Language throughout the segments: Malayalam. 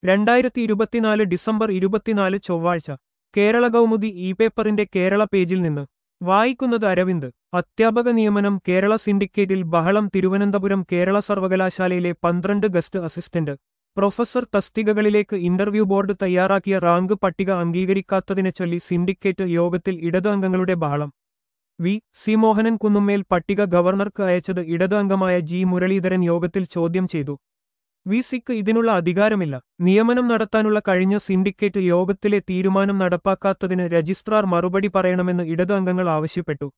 രണ്ടായിരത്തി ഇരുപത്തിനാല് ഡിസംബർ ഇരുപത്തിനാല് ചൊവ്വാഴ്ച കേരള കൗമുദി ഇ പേപ്പറിന്റെ കേരള പേജിൽ നിന്ന് വായിക്കുന്നത് അരവിന്ദ് അധ്യാപക നിയമനം കേരള സിൻഡിക്കേറ്റിൽ ബഹളം തിരുവനന്തപുരം കേരള സർവകലാശാലയിലെ പന്ത്രണ്ട് ഗസ്റ്റ് അസിസ്റ്റന്റ് പ്രൊഫസർ തസ്തികകളിലേക്ക് ഇന്റർവ്യൂ ബോർഡ് തയ്യാറാക്കിയ റാങ്ക് പട്ടിക അംഗീകരിക്കാത്തതിനെ ചൊല്ലി സിൻഡിക്കേറ്റ് യോഗത്തിൽ ഇടത് അംഗങ്ങളുടെ ബഹളം വി സി മോഹനൻ കുന്നുമ്മേൽ പട്ടിക ഗവർണർക്ക് അയച്ചത് ഇടത് അംഗമായ ജി മുരളീധരൻ യോഗത്തിൽ ചോദ്യം ചെയ്തു വി സിക്ക് ഇതിനുള്ള അധികാരമില്ല നിയമനം നടത്താനുള്ള കഴിഞ്ഞ സിൻഡിക്കേറ്റ് യോഗത്തിലെ തീരുമാനം നടപ്പാക്കാത്തതിന് രജിസ്ട്രാർ മറുപടി പറയണമെന്ന് ഇടത് അംഗങ്ങൾ ആവശ്യപ്പെട്ടു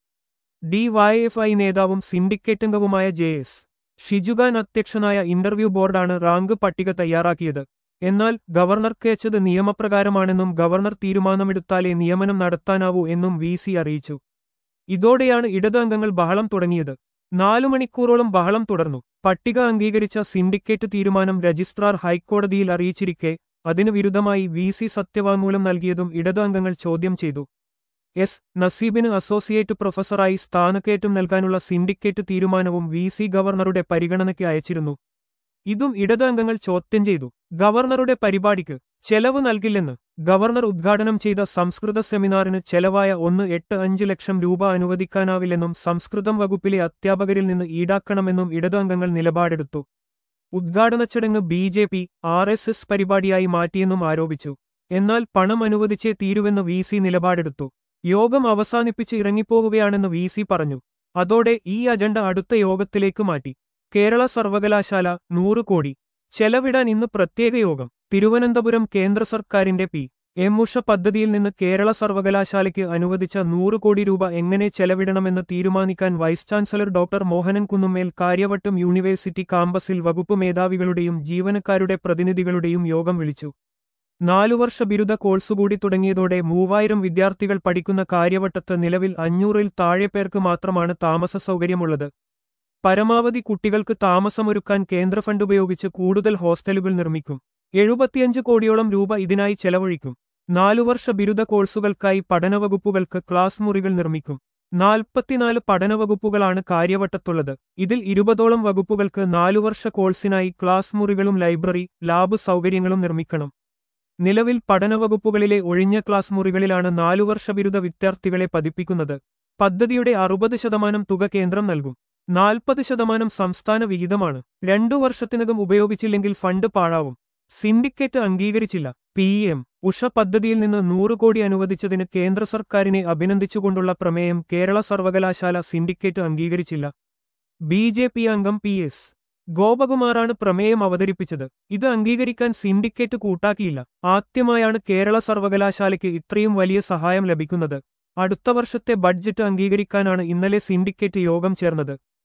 ഡിവൈഎഫ്ഐ നേതാവും സിൻഡിക്കേറ്റ് അംഗവുമായ ജെ എസ് ഷിജുഖാൻ അധ്യക്ഷനായ ഇന്റർവ്യൂ ബോർഡാണ് റാങ്ക് പട്ടിക തയ്യാറാക്കിയത് എന്നാൽ ഗവർണർക്ക് അയച്ചത് നിയമപ്രകാരമാണെന്നും ഗവർണർ തീരുമാനമെടുത്താലേ നിയമനം നടത്താനാവൂ എന്നും വി സി അറിയിച്ചു ഇതോടെയാണ് ഇടത് അംഗങ്ങൾ ബഹളം തുടങ്ങിയത് നാലു മണിക്കൂറോളം ബഹളം തുടർന്നു പട്ടിക അംഗീകരിച്ച സിൻഡിക്കേറ്റ് തീരുമാനം രജിസ്ട്രാർ ഹൈക്കോടതിയിൽ അറിയിച്ചിരിക്കെ അതിനു വിരുദ്ധമായി വി സി സത്യവാങ്മൂലം നൽകിയതും ഇടത് അംഗങ്ങൾ ചോദ്യം ചെയ്തു എസ് നസീബിന് അസോസിയേറ്റ് പ്രൊഫസറായി സ്ഥാനക്കയറ്റം നൽകാനുള്ള സിൻഡിക്കേറ്റ് തീരുമാനവും വി സി ഗവർണറുടെ പരിഗണനയ്ക്ക് അയച്ചിരുന്നു ഇതും ഇടത് അംഗങ്ങൾ ചോദ്യം ചെയ്തു ഗവർണറുടെ പരിപാടിക്ക് ചെലവ് നൽകില്ലെന്ന് ഗവർണർ ഉദ്ഘാടനം ചെയ്ത സംസ്കൃത സെമിനാറിന് ചെലവായ ഒന്ന് എട്ട് അഞ്ച് ലക്ഷം രൂപ അനുവദിക്കാനാവില്ലെന്നും സംസ്കൃതം വകുപ്പിലെ അധ്യാപകരിൽ നിന്ന് ഈടാക്കണമെന്നും ഇടത് അംഗങ്ങൾ നിലപാടെടുത്തു ഉദ്ഘാടന ചടങ്ങ് B J P R S S പരിപാടിയായി മാറ്റിയെന്നും ആരോപിച്ചു എന്നാൽ പണം അനുവദിച്ചേ തീരുവെന്ന് വി സി നിലപാടെടുത്തു യോഗം അവസാനിപ്പിച്ച് ഇറങ്ങിപ്പോകുകയാണെന്ന് വി സി പറഞ്ഞു അതോടെ ഈ അജണ്ട അടുത്ത യോഗത്തിലേക്ക് മാറ്റി കേരള സർവകലാശാല നൂറ് കോടി ചെലവിടാൻ ഇന്ന് പ്രത്യേക യോഗം തിരുവനന്തപുരം കേന്ദ്ര സർക്കാരിന്റെ പി എമ്മുഷ പദ്ധതിയിൽ നിന്ന് കേരള സർവകലാശാലയ്ക്ക് അനുവദിച്ച നൂറ് കോടി രൂപ എങ്ങനെ ചെലവിടണമെന്ന് തീരുമാനിക്കാൻ vice chancellor doctor Mohanan Kunnummel Karyavattom university കാമ്പസിൽ വകുപ്പ് മേധാവികളുടെയും ജീവനക്കാരുടെ പ്രതിനിധികളുടെയും യോഗം വിളിച്ചു നാലുവർഷ ബിരുദ കോഴ്സുകൂടി തുടങ്ങിയതോടെ മൂവായിരം വിദ്യാർത്ഥികൾ പഠിക്കുന്ന കാര്യവട്ടത്ത് നിലവിൽ അഞ്ഞൂറിൽ താഴെ പേർക്ക് മാത്രമാണ് താമസ സൗകര്യമുള്ളത് പരമാവധി കുട്ടികൾക്ക് താമസമൊരുക്കാൻ കേന്ദ്ര ഫണ്ട് ഉപയോഗിച്ച് കൂടുതൽ ഹോസ്റ്റലുകൾ നിർമ്മിക്കും എഴുപത്തിയഞ്ച് കോടിയോളം രൂപ ഇതിനായി ചെലവഴിക്കും നാലുവർഷ ബിരുദ കോഴ്സുകൾക്കായി പഠനവകുപ്പുകൾക്ക് ക്ലാസ് മുറികൾ നിർമ്മിക്കും നാൽപ്പത്തിനാല് പഠനവകുപ്പുകളാണ് കാര്യവട്ടത്തുള്ളത് ഇതിൽ ഇരുപതോളം വകുപ്പുകൾക്ക് നാലുവർഷ കോഴ്സിനായി ക്ലാസ് മുറികളും ലൈബ്രറി ലാബ് സൗകര്യങ്ങളും നിർമ്മിക്കണം നിലവിൽ പഠനവകുപ്പുകളിലെ ഒഴിഞ്ഞ ക്ലാസ് മുറികളിലാണ് നാലുവർഷ ബിരുദ വിദ്യാർത്ഥികളെ പതിപ്പിക്കുന്നത് പദ്ധതിയുടെ അറുപത് ശതമാനം തുക കേന്ദ്രം നൽകും നാൽപ്പത് ശതമാനം സംസ്ഥാന വിഹിതമാണ് രണ്ടു വർഷത്തിനകം ഉപയോഗിച്ചില്ലെങ്കിൽ ഫണ്ട് പാഴാവും സിൻഡിക്കേറ്റ് അംഗീകരിച്ചില്ല പി എം ഉഷ പദ്ധതിയിൽ നിന്ന് നൂറ് കോടി അനുവദിച്ചതിന് കേന്ദ്ര സർക്കാരിനെ അഭിനന്ദിച്ചുകൊണ്ടുള്ള പ്രമേയം കേരള സർവകലാശാല സിൻഡിക്കേറ്റ് അംഗീകരിച്ചില്ല ബി ജെ പി അംഗം പി എസ് ഗോപകുമാറാണ് പ്രമേയം അവതരിപ്പിച്ചത് ഇത് അംഗീകരിക്കാൻ സിൻഡിക്കേറ്റ് കൂട്ടാക്കിയില്ല ആദ്യമായാണ് കേരള സർവകലാശാലയ്ക്ക് ഇത്രയും വലിയ സഹായം ലഭിക്കുന്നത് അടുത്ത വർഷത്തെ ബഡ്ജറ്റ് അംഗീകരിക്കാനാണ് ഇന്നലെ സിൻഡിക്കേറ്റ് യോഗം ചേർന്നത്